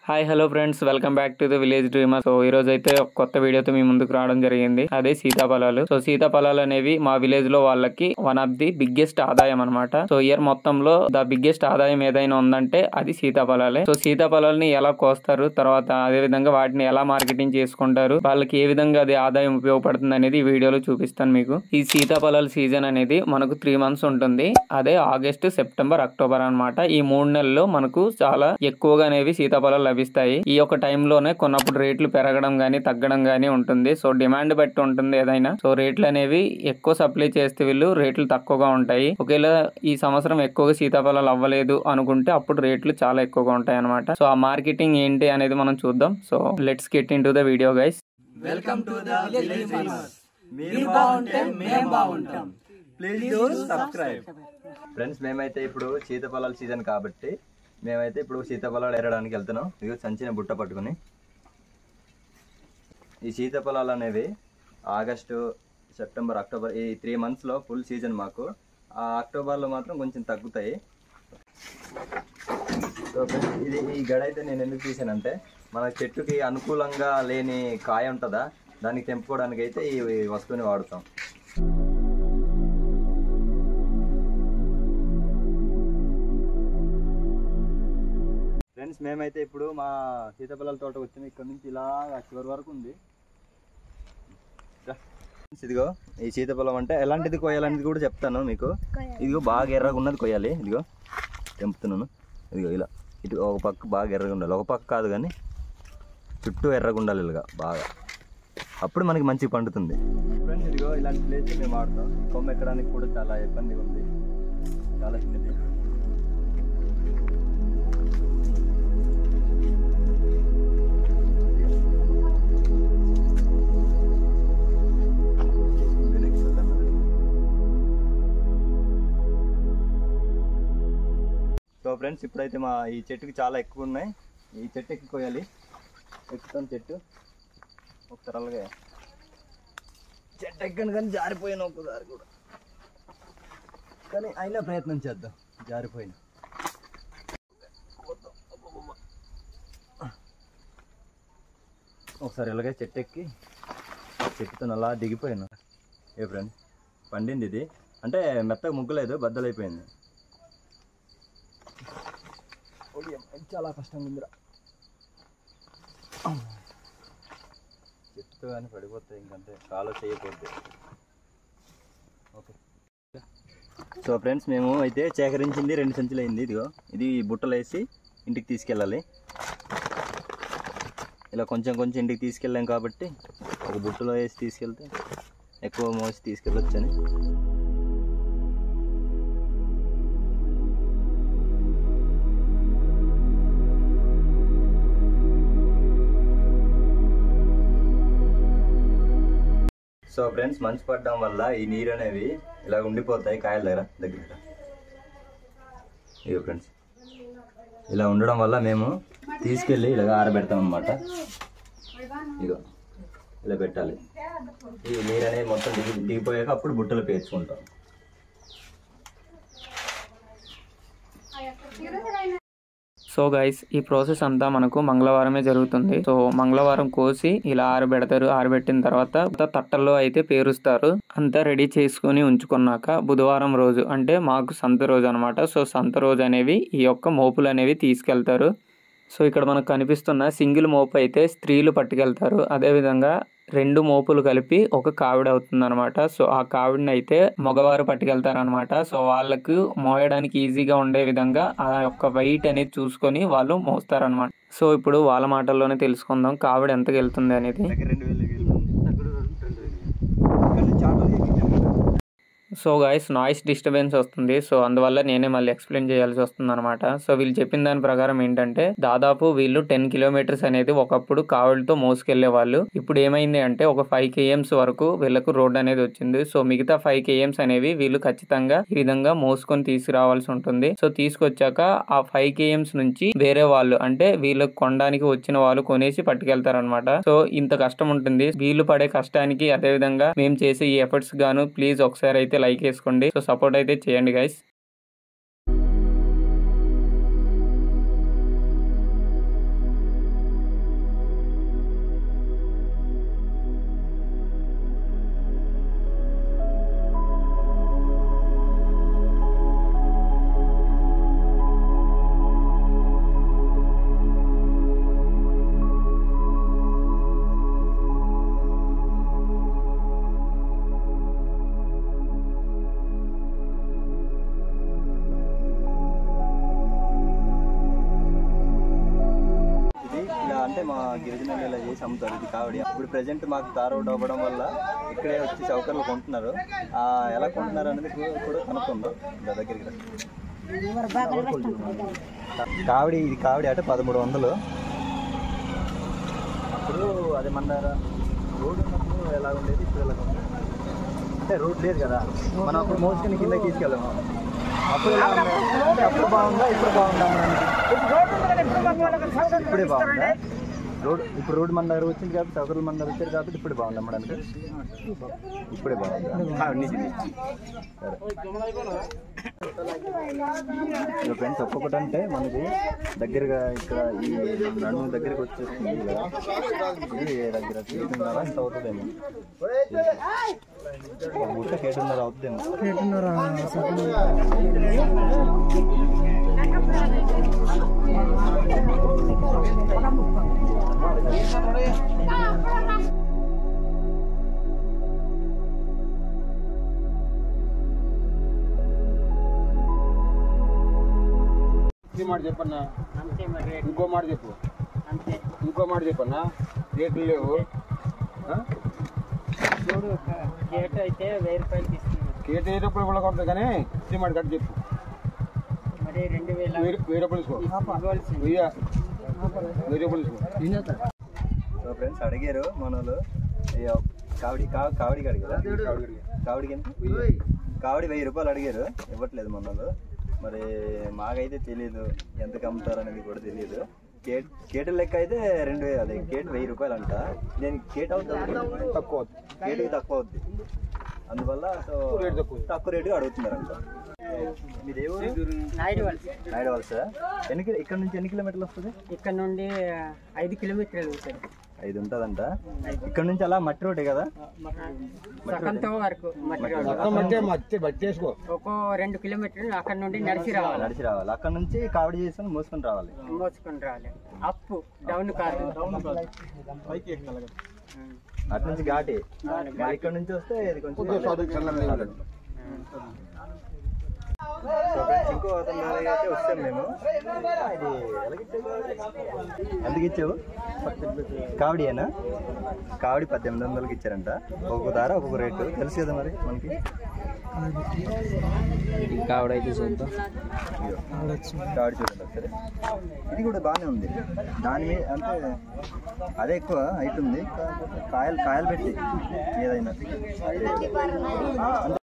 Hi hello friends welcome back to the village dreamer so ఈ రోజు అయితే ఒక కొత్త వీడియోతో మీ ముందుకు రావడం జరిగింది అదే సీతాఫలాలు సో సీతాఫలాలు అనేవి మా విలేజ్ లో వాళ్ళకి వన్ ఆఫ్ ది బిగ్గెస్ట్ ఆదాయం అన్నమాట సో ఇయర్ మొత్తంలో ద బిగ్గెస్ట్ ఆదాయం ఏదైనా ఉందంటే అది సీతాఫలాలే సో సీతాఫలాలని ఎలా కోస్తారు తర్వాత అదే విధంగా వాటిని ఎలా మార్కెటింగ్ చేసుకుంటారు వాళ్ళకి ఏ విధంగా అది ఆదాయం ఉపయోగపడుతుంది అనేది ఈ వీడియోలో చూపిస్తాను మీకు ఈ సీతాఫలాల సీజన్ అనేది మనకు త్రీ మంత్స్ ఉంటుంది అదే ఆగస్ట్ సెప్టెంబర్ అక్టోబర్ అన్నమాట ఈ మూడు నెలల్లో మనకు చాలా ఎక్కువగా అనేవి సీతాఫలాలు లభిస్తాయి ఈ యొక్క టైంలోనే కొన్నప్పుడు రేట్లు పెరగడం గానీ తగ్గడం గానీ ఉంటుంది సో డిమాండ్ బట్టి ఉంటుంది ఏదైనా సో రేట్లు అనేవి ఎక్కువ సప్లై చేస్తే వీళ్ళు రేట్లు తక్కువగా ఉంటాయి ఒకవేళ ఈ సంవత్సరం ఎక్కువగా సీతాఫలాలు అవ్వలేదు అనుకుంటే అప్పుడు రేట్లు చాలా ఎక్కువగా ఉంటాయి అనమాట సో ఆ మార్కెటింగ్ ఏంటి అనేది మనం చూద్దాం so let's get into the video guys welcome to the village dreamers మీరు బాగుంటే మేము బాగుంటాం ప్లీజ్ డూ సబ్స్క్రైబ్ ఫ్రెండ్స్ మేమైతే ఇప్పుడు సీతాఫలాల సీజన్ కాబట్టి మేమైతే ఇప్పుడు సీతాఫలాలు ఎరడానికి వెళ్తున్నాం ఇదిగో సంచిన బుట్ట పట్టుకుని ఈ సీతాఫలాలు అనేవి ఆగస్టు సెప్టెంబర్ అక్టోబర్ ఈ త్రీ మంత్స్లో ఫుల్ సీజన్ మాకు ఆ అక్టోబర్లో మాత్రం కొంచెం తగ్గుతాయి సో ఫ్రెండ్స్ ఇది ఈ గడ అయితే నేను ఎందుకు తీసానంటే మన చెట్టుకి అనుకూలంగా లేని కాయ ఉంటుందా దానికి తెంపుకోవడానికి అయితే ఈ వస్తువుని వాడుతాం ఫ్రెండ్స్ మేమైతే ఇప్పుడు మా సీతాఫలాల తోట వచ్చాము ఇక్కడ నుంచి ఇలా చివరి వరకు ఉంది రా. Friends, ఇదిగో ఈ సీతాఫలం అంటే ఎలాంటిది కొయ్యాలనేది కూడా చెప్తాను మీకు ఇదిగో బాగా ఎర్రగా ఉన్నది కొయ్యాలి ఇదిగో తెంపుతున్నాను ఇదిగో ఇలా ఇటు ఒక పక్క బాగా ఎర్రగా ఉండాలి ఒక పక్క కాదు కానీ చుట్టూ ఎర్రగా ఉండాలి ఇలాగా బాగా అప్పుడు మనకి మంచిగా పండుతుంది ఫ్రెండ్స్ ఇదిగో ఇలాంటి ప్లేస్ మేము ఆడతాం కొమ్మ ఎక్కడానికి కూడా చాలా ఇబ్బందిగా ఉంది చాలా చిన్నది సో ఫ్రెండ్స్ ఇప్పుడైతే మా ఈ చెట్టుకి చాలా ఎక్కువ ఉన్నాయి ఈ చెట్టు ఎక్కి కోయాలి ఎక్కుతాను చెట్టు ఒకసారి అలాగే చెట్టు ఎక్కను కానీ జారిపోయిన ఒకసారి కూడా కానీ అయినా ప్రయత్నం చేద్దాం జారిపోయిన ఒకసారి ఇలాగే చెట్టు ఎక్కి చెట్టుతో అలా దిగిపోయాను ఏ ఫ్రెండ్ పండింది ఇది అంటే మెత్తగా ముగ్గులేదు బద్దలైపోయింది ఓడియం, ఇది చాలా కష్టంగా ఉందిరా చెట్టు కానీ పడిపోతాయి ఇంకంతే కాలో చేయకపోతే ఓకే సో ఫ్రెండ్స్ మేము అయితే సేకరించింది రెండు సంచులు అయింది ఇదిగో ఇది బుట్టలు వేసి ఇంటికి తీసుకెళ్ళాలి ఇలా కొంచెం కొంచెం ఇంటికి తీసుకెళ్ళాం కాబట్టి ఒక బుట్టలో వేసి తీసుకెళ్తే ఎక్కువ మోసి తీసుకెళ్ళొచ్చని సో ఫ్రెండ్స్ మంచు పడడం వల్ల ఈ నీరు అనేవి ఇలా ఉండిపోతాయి కాయల దగ్గర దగ్గర ఇగో ఫ్రెండ్స్ ఇలా ఉండడం వల్ల మేము తీసుకెళ్ళి ఇలాగ ఆరబెడతాం అనమాట ఇగో ఇలా పెట్టాలి ఈ నీరు అనేది మొత్తం దిగి దిగిపోయాక అప్పుడు బుట్టలు పేర్చుకుంటాం సో గైస్ ఈ ప్రాసెస్ అంతా మనకు మంగళవారమే జరుగుతుంది సో మంగళవారం కోసి ఇలా ఆరబెడతారు ఆరబెట్టిన తర్వాత తట్టల్లో అయితే పేరుస్తారు అంతా రెడీ చేసుకుని ఉంచుకున్నాక బుధవారం రోజు అంటే మాకు సంత రోజు అనమాట సో సంత రోజు అనేవి ఈ యొక్క మోపులు అనేవి తీసుకెళ్తారు సో ఇక్కడ మనకు కనిపిస్తున్న సింగిల్ మోపు అయితే స్త్రీలు పట్టుకెళ్తారు అదేవిధంగా రెండు మోపులు కలిపి ఒక కావిడ అవుతుంది అనమాట సో ఆ కావిడిని అయితే మగవారు పట్టుకెళ్తారనమాట సో వాళ్ళకు మోయడానికి ఈజీగా ఉండే విధంగా ఆ యొక్క వెయిట్ అనేది చూసుకొని వాళ్ళు మోస్తారనమాట సో ఇప్పుడు వాళ్ళ మాటల్లోనే తెలుసుకుందాం కావిడ ఎంతకు వెళ్తుంది అనేది దగ్గర రెండు వేలు ఇక్కడ నుంచి ఆటోలు ఎక్కించాను. సో గాయస్ నాయిస్ డిస్టర్బెన్స్ వస్తుంది సో అందువల్ల నేనే మళ్ళీ ఎక్స్ప్లెయిన్ చేయాల్సి వస్తుంది అనమాట సో వీళ్ళు చెప్పిన దాని ప్రకారం ఏంటంటే దాదాపు వీళ్ళు టెన్ కిలోమీటర్స్ అనేది ఒకప్పుడు కావలితో మోసుకెళ్లే వాళ్ళు ఇప్పుడు ఏమైంది అంటే ఒక ఫైవ్ కేఎంస్ వరకు వీళ్ళకు రోడ్ అనేది వచ్చింది సో మిగతా ఫైవ్ కేఎంస్ అనేవి వీళ్ళు ఖచ్చితంగా ఈ విధంగా మోసుకొని తీసుకురావాల్సి ఉంటుంది సో తీసుకొచ్చాక ఆ ఫైవ్ కేఎంస్ నుంచి వేరే వాళ్ళు అంటే వీళ్ళకి కొనడానికి వచ్చిన వాళ్ళు కొనేసి పట్టుకెళ్తారనమాట సో ఇంత కష్టం ఉంటుంది వీళ్ళు పడే కష్టానికి అదే విధంగా మేము చేసే ఈ ఎఫర్ట్స్ గాను ప్లీజ్ ఒకసారి అయితే లైక్ వేసుకోండి సో సపోర్ట్ అయితే చేయండి గైస్ అంటే మా గిరిజనులు ఇలా చేసి అమ్ముతారు ఇది కావడి ఇప్పుడు ప్రెజెంట్ మాకు తార్ రోడ్ అవ్వడం వల్ల ఇక్కడే వచ్చి చౌకర్లు కొంటున్నారు ఆ, ఎలా కొంటున్నారు అనేది కూ- కూడా కనుక్కుందాం ఇంకా దగ్గరికి రా. కావడి ఇది కావడి అంటే పదమూడు వందలు అప్పుడు అది మన రోడ్ ఉన్నప్పుడు ఎలా ఉండేది ఇప్పుడు ఎలా ఉంది అంటే రోడ్ లేదు కదా మనం అప్పుడు మోసుకొని కింద తీసుకెళ్ళాము అప్పుడు ఎలా ఉంది? అంటే అప్పుడు బాగుందా ఇప్పుడు బాగుందా అమ్మడానికి ఇప్పుడే బాగుందా రోడ్ ఇప్పుడు రోడ్ మన దగ్గర వచ్చింది కాబట్టి సౌకర్యాలు మన దగ్గర వచ్చారు కాబట్టి ఇప్పుడు బాగుంది అమ్మడానికి ఇప్పుడే బాగుందా సరే ఫ్రెండ్స్ ఒక్కొక్కటి అంటే మనకి దగ్గరగా ఇక్కడ ఈ నడుము దగ్గరికి వచ్చేస్తుంది కదా ఇది దగ్గర కేటున్నర ఇంత అవుతుందేమో ఒక ముట్ట కేటున్నర అవుతుందేమో ఈ మాట చెప్పన్నా ఇంకో మాట చెప్పు ఇంకో మాట చెప్పన్నా రేట్లు లేవు ఆ? గేట్ అయితే వెయ్యి రూపాయలు తీసుకున్నాం కేట అయ్యేటప్పుడు కూడా కొడతా కానీ ఈ మాట కట్టి చెప్పు మరి రెండు వేల వెయ్యి వెయ్యి రూపాయలు తీసుకో ఇవ్వాల్సింది వెయ్యి వెయ్యి రూపాయలు తీసుకో సో ఫ్రెండ్స్ అడిగారు మన వాళ్ళు ఈ కావడి కా- కావడికి అడిగారు కావడికి ఎంత కావడి వెయ్యి రూపాయలు అడిగారు ఇవ్వట్లేదు మన వాళ్ళు మరి మాకైతే తెలియదు ఎంతకు అమ్ముతారు అనేది కూడా తెలియదు కేట్ కేటు లెక్క అయితే రెండు వేలు అదే కేటు వెయ్యి రూపాయలు అంట నేను కేట్ అవుతుంది తక్కువ కేటుకి తక్కువ అవుద్ది అందువల్ల సో రేటు తక్కువ. తక్కువ రేటుగా అడుగుతున్నారంట మీ దేవుడు నాయుడు వాళ్ళు నాయుడు వలస ఎన్ని కిలో- ఇక్కడ నుంచి ఎన్ని కిలోమీటర్లు వస్తుంది ఇక్కడ నుండి ఐదు కిలోమీటర్లు ఉంటుంది ఐదు ఉంటుందంట ఇక్కడ నుంచి అలా మట్టి రోడ్డే కదా సకంతో వరకు మట్టి రోడ్డు. మొత్తం అంటే మట్టి బట్టి వేసుకో ఒక్కో రెండు కిలోమీటర్లు అక్కడ నుండి నడిచి రావాలి నడిచి రావాలి అక్కడ నుంచి కావడి చేసుకొని మోసుకొని రావాలి మోసుకొని రావాలి అప్పు డౌన్ కాదు అటు నుంచి ఘాటి మళ్ళీ ఇక్కడ నుంచి వస్తే ఇది కొంచెం చల్లగా సో ఫ్రెండ్స్ ఇంకో అతని దగ్గరికి అయితే వచ్చాం మేము ఇది ఎలాగిచ్చావు ఎంతకి ఇచ్చావు కావడియేనా కావడి పద్దెనిమిది వందలకి ఇచ్చారంట ఒక్కొక్క ధార ఒక్కొక్క రేటు తెలుసు కదా మరి మనకి కావడైతే చూద్దాం కావడి చూడండి ఒకసారి ఇది కూడా బాగానే ఉంది దాని మీద అంటే అదే ఎక్కువ హైట్ ఉంది కాకపోతే కాయలు కాయలు పెట్టి ఏదైనా